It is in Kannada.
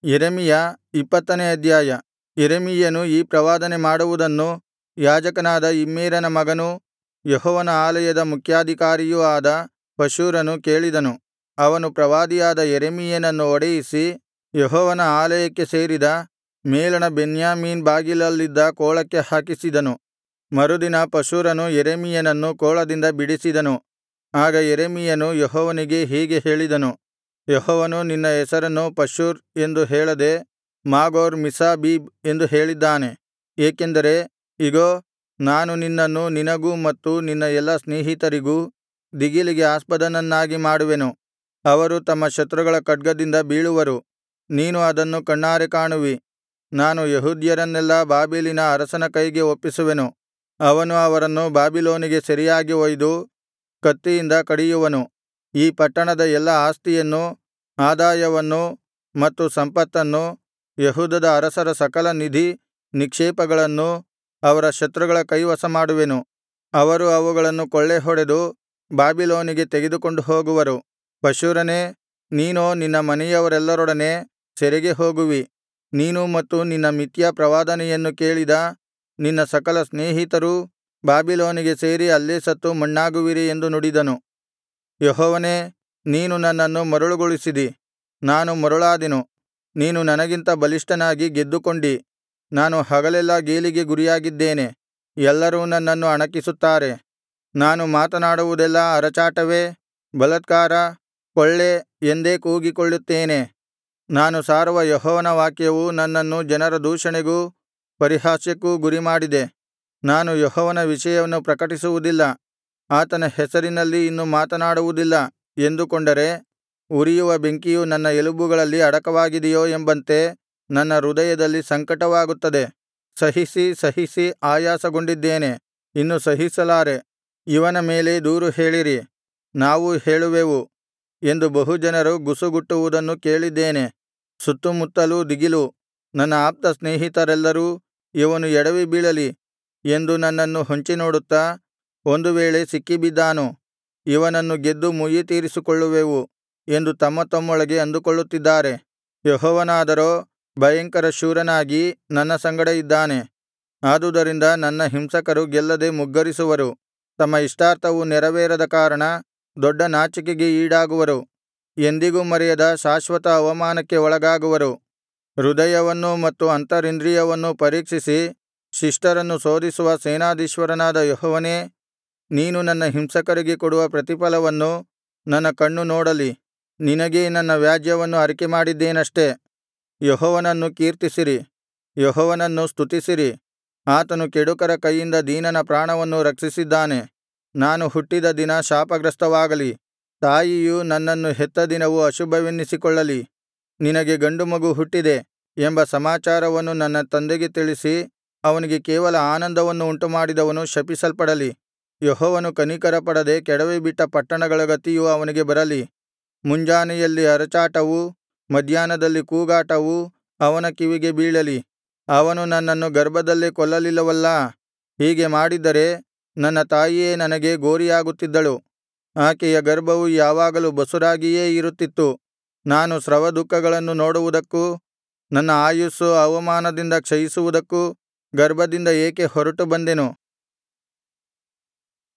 ಯೆರೆಮೀಯ ಇಪ್ಪತ್ತನೇ ಅಧ್ಯಾಯ ಯೆರೆಮೀಯನು ಈ ಪ್ರವಾದನೆ ಮಾಡುವುದನ್ನು ಯಾಜಕನಾದ ಇಮ್ಮೇರನ ಮಗನೂ ಯೆಹೋವನ ಆಲಯದ ಮುಖ್ಯಾಧಿಕಾರಿಯೂ ಆದ ಪಷ್ಹೂರನು ಕೇಳಿದನು ಅವನು ಪ್ರವಾದಿಯಾದ ಯೆರೆಮೀಯನನ್ನು ಹೊಡೆಯಿಸಿ ಯೆಹೋವನ ಆಲಯಕ್ಕೆ ಸೇರಿದ ಮೇಲಣ ಬೆನ್ಯಾಮೀನ್ ಬಾಗಿಲಲ್ಲಿದ್ದ ಕೋಳಕ್ಕೆ ಹಾಕಿಸಿದನು ಮರುದಿನ ಪಷ್ಹೂರನು ಯೆರೆಮೀಯನನ್ನು ಕೋಳದಿಂದ ಬಿಡಿಸಿದನು ಆಗ ಯೆರೆಮೀಯನು ಯೆಹೋವನಿಗೆ ಹೀಗೆ ಹೇಳಿದನು ಯೆಹೋವನು ನಿನ್ನ ಹೆಸರನ್ನು ಪಷ್ಹೂರ್ ಎಂದು ಹೇಳದೆ ಮಾಗೋರ್ ಮಿಸ್ಸಾಬೀಬ್ ಎಂದು ಹೇಳಿದ್ದಾನೆ ಏಕೆಂದರೆ ಇಗೋ ನಾನು ನಿನ್ನನ್ನು ನಿನಗೂ ಮತ್ತು ನಿನ್ನ ಎಲ್ಲಾ ಸ್ನೇಹಿತರಿಗೂ ದಿಗಿಲಿಗೆ ಆಸ್ಪದನನ್ನಾಗಿ ಮಾಡುವೆನು ಅವರು ತಮ್ಮ ಶತ್ರುಗಳ ಖಡ್ಗದಿಂದ ಬೀಳುವರು ನೀನು ಅದನ್ನು ಕಣ್ಣಾರೆ ಕಾಣುವಿ ನಾನು ಯೆಹೂದ್ಯರನ್ನೆಲ್ಲಾ ಬಾಬೆಲಿನ ಅರಸನ ಕೈಗೆ ಒಪ್ಪಿಸುವೆನು ಅವನು ಅವರನ್ನು ಬಾಬಿಲೋನಿಗೆ ಸೆರೆಯಾಗಿ ಒಯ್ದು ಕತ್ತಿಯಿಂದ ಕಡಿಯುವನು ಈ ಪಟ್ಟಣದ ಎಲ್ಲಾ ಆಸ್ತಿಯನ್ನು ಆದಾಯವನ್ನೂ ಮತ್ತು ಸಂಪತ್ತನ್ನು ಯೆಹೂದದ ಅರಸರ ಸಕಲ ನಿಧಿ ನಿಕ್ಷೇಪಗಳನ್ನೂ ಅವರ ಶತ್ರುಗಳ ಕೈವಶಮಾಡುವೆನು ಅವರು ಅವುಗಳನ್ನು ಕೊಳ್ಳೆಹೊಡೆದು ಬಾಬಿಲೋನಿಗೆ ತೆಗೆದುಕೊಂಡು ಹೋಗುವರು ಪಷ್ಹೂರನೇ ನೀನೋ ನಿನ್ನ ಮನೆಯವರೆಲ್ಲರೊಡನೆ ಸೆರೆಗೆ ಹೋಗುವಿ ನೀನೂ ಮತ್ತು ನಿನ್ನ ಮಿಥ್ಯಾ ಪ್ರವಾದನೆಯನ್ನು ಕೇಳಿದ ನಿನ್ನ ಸಕಲ ಸ್ನೇಹಿತರೂ ಬಾಬಿಲೋನಿಗೆ ಸೇರಿ ಅಲ್ಲೇ ಸತ್ತು ಮಣ್ಣಾಗುವಿರಿ ಎಂದು ನುಡಿದನು ಯೆಹೋವನೇ ನೀನು ನನ್ನನ್ನು ಮರುಳುಗೊಳಿಸಿದಿ ನಾನು ಮರುಳಾದೆನು ನೀನು ನನಗಿಂತ ಬಲಿಷ್ಠನಾಗಿ ಗೆದ್ದುಕೊಂಡಿ ನಾನು ಹಗಲೆಲ್ಲಾ ಗೇಲಿಗೆ ಗುರಿಯಾಗಿದ್ದೇನೆ ಎಲ್ಲರೂ ನನ್ನನ್ನು ಅಣಕಿಸುತ್ತಾರೆ ನಾನು ಮಾತನಾಡುವುದೆಲ್ಲಾ ಅರಚಾಟವೇ ಬಲಾತ್ಕಾರ ಕೊಳ್ಳೆ ಎಂದೇ ಕೂಗಿಕೊಳ್ಳುತ್ತೇನೆ ನಾನು ಸಾರುವ ಯೆಹೋವನ ವಾಕ್ಯವು ನನ್ನನ್ನು ಜನರ ದೂಷಣೆಗೂ ಪರಿಹಾಸ್ಯಕ್ಕೂ ಗುರಿಮಾಡಿದೆ ನಾನು ಯೆಹೋವನ ವಿಷಯವನ್ನು ಪ್ರಕಟಿಸುವುದಿಲ್ಲ ಆತನ ಹೆಸರಿನಲ್ಲಿ ಇನ್ನು ಮಾತನಾಡುವುದಿಲ್ಲ ಎಂದುಕೊಂಡರೆ ಉರಿಯುವ ಬೆಂಕಿಯು ನನ್ನ ಎಲುಬುಗಳಲ್ಲಿ ಅಡಕವಾಗಿದೆಯೋ ಎಂಬಂತೆ ನನ್ನ ಹೃದಯದಲ್ಲಿ ಸಂಕಟವಾಗುತ್ತದೆ ಸಹಿಸಿ ಸಹಿಸಿ ಆಯಾಸಗೊಂಡಿದ್ದೇನೆ ಇನ್ನು ಸಹಿಸಲಾರೆ ಇವನ ಮೇಲೆ ದೂರು ಹೇಳಿರಿ ನಾವೂ ಹೇಳುವೆವು ಎಂದು ಬಹುಜನರು ಗುಸುಗುಟ್ಟುವುದನ್ನು ಕೇಳಿದ್ದೇನೆ ಸುತ್ತುಮುತ್ತಲೂ ದಿಗಿಲು ನನ್ನ ಆಪ್ತ ಸ್ನೇಹಿತರೆಲ್ಲರೂ ಇವನು ಎಡವಿ ಬೀಳಲಿ ಎಂದು ನನ್ನನ್ನು ಹೊಂಚಿನೋಡುತ್ತಾ ಒಂದು ವೇಳೆ ಸಿಕ್ಕಿಬಿದ್ದಾನು ಇವನನ್ನು ಗೆದ್ದು ಮುಯ್ಯಿತೀರಿಸಿಕೊಳ್ಳುವೆವು ಎಂದು ತಮ್ಮ ತಮ್ಮೊಳಗೆ ಅಂದುಕೊಳ್ಳುತ್ತಿದ್ದಾರೆ ಯೆಹೋವನಾದರೋ ಭಯಂಕರ ಶೂರನಾಗಿ ನನ್ನ ಸಂಗಡ ಇದ್ದಾನೆ ಆದುದರಿಂದ ನನ್ನ ಹಿಂಸಕರು ಗೆಲ್ಲದೆ ಮುಗ್ಗರಿಸುವರು ತಮ್ಮ ಇಷ್ಟಾರ್ಥವು ನೆರವೇರದ ಕಾರಣ ದೊಡ್ಡ ನಾಚಿಕೆಗೆ ಈಡಾಗುವರು ಎಂದಿಗೂ ಮರೆಯದ ಶಾಶ್ವತ ಅವಮಾನಕ್ಕೆ ಒಳಗಾಗುವರು ಹೃದಯವನ್ನೂ ಮತ್ತು ಅಂತರಿಂದ್ರಿಯವನ್ನೂ ಪರೀಕ್ಷಿಸಿ ಶಿಷ್ಟರನ್ನು ಶೋಧಿಸುವ ಸೇನಾಧೀಶ್ವರನಾದ ಯೆಹೋವನೇ ನೀನು ನನ್ನ ಹಿಂಸಕರಿಗೆ ಕೊಡುವ ಪ್ರತಿಫಲವನ್ನು ನನ್ನ ಕಣ್ಣು ನೋಡಲಿ ನಿನಗೇ ನನ್ನ ವ್ಯಾಜ್ಯವನ್ನು ಅರಿಕೆಮಾಡಿದ್ದೇನಷ್ಟೆ ಯೆಹೋವನನ್ನು ಕೀರ್ತಿಸಿರಿ ಯೆಹೋವನನ್ನು ಸ್ತುತಿಸಿರಿ ಆತನು ಕೆಡುಕರ ಕೈಯಿಂದ ದೀನನ ಪ್ರಾಣವನ್ನು ರಕ್ಷಿಸಿದ್ದಾನೆ ನಾನು ಹುಟ್ಟಿದ ದಿನ ಶಾಪಗ್ರಸ್ತವಾಗಲಿ ತಾಯಿಯು ನನ್ನನ್ನು ಹೆತ್ತ ದಿನವು ಅಶುಭವೆನ್ನಿಸಿಕೊಳ್ಳಲಿ ನಿನಗೆ ಗಂಡು ಮಗು ಹುಟ್ಟಿದೆ ಎಂಬ ಸಮಾಚಾರವನ್ನು ನನ್ನ ತಂದೆಗೆ ತಿಳಿಸಿ ಅವನಿಗೆ ಕೇವಲ ಆನಂದವನ್ನು ಉಂಟುಮಾಡಿದವನು ಶಪಿಸಲ್ಪಡಲಿ ಯೆಹೋವನು ಕನಿಕರಪಡದೆ ಕೆಡವಿಬಿಟ್ಟ ಪಟ್ಟಣಗಳ ಗತಿಯು ಅವನಿಗೆ ಬರಲಿ ಮುಂಜಾನೆಯಲ್ಲಿ ಅರಚಾಟವೂ ಮಧ್ಯಾಹ್ನದಲ್ಲಿ ಕೂಗಾಟವೂ ಅವನ ಕಿವಿಗೆ ಬೀಳಲಿ ಅವನು ನನ್ನನ್ನು ಗರ್ಭದಲ್ಲೇ ಕೊಲ್ಲಲಿಲ್ಲವಲ್ಲಾ ಹೀಗೆ ಮಾಡಿದ್ದರೆ ನನ್ನ ತಾಯಿಯೇ ನನಗೆ ಗೋರಿಯಾಗುತ್ತಿದ್ದಳು ಆಕೆಯ ಗರ್ಭವು ಯಾವಾಗಲೂ ಬಸುರಾಗಿಯೇ ಇರುತ್ತಿತ್ತು ನಾನು ಶ್ರಮದುಃಖಗಳನ್ನು ನೋಡುವುದಕ್ಕೂ ನನ್ನ ಆಯುಸ್ಸು ಅವಮಾನದಿಂದ ಕ್ಷಯಿಸುವುದಕ್ಕೂ ಗರ್ಭದಿಂದ ಏಕೆ ಹೊರಟು ಬಂದೆನು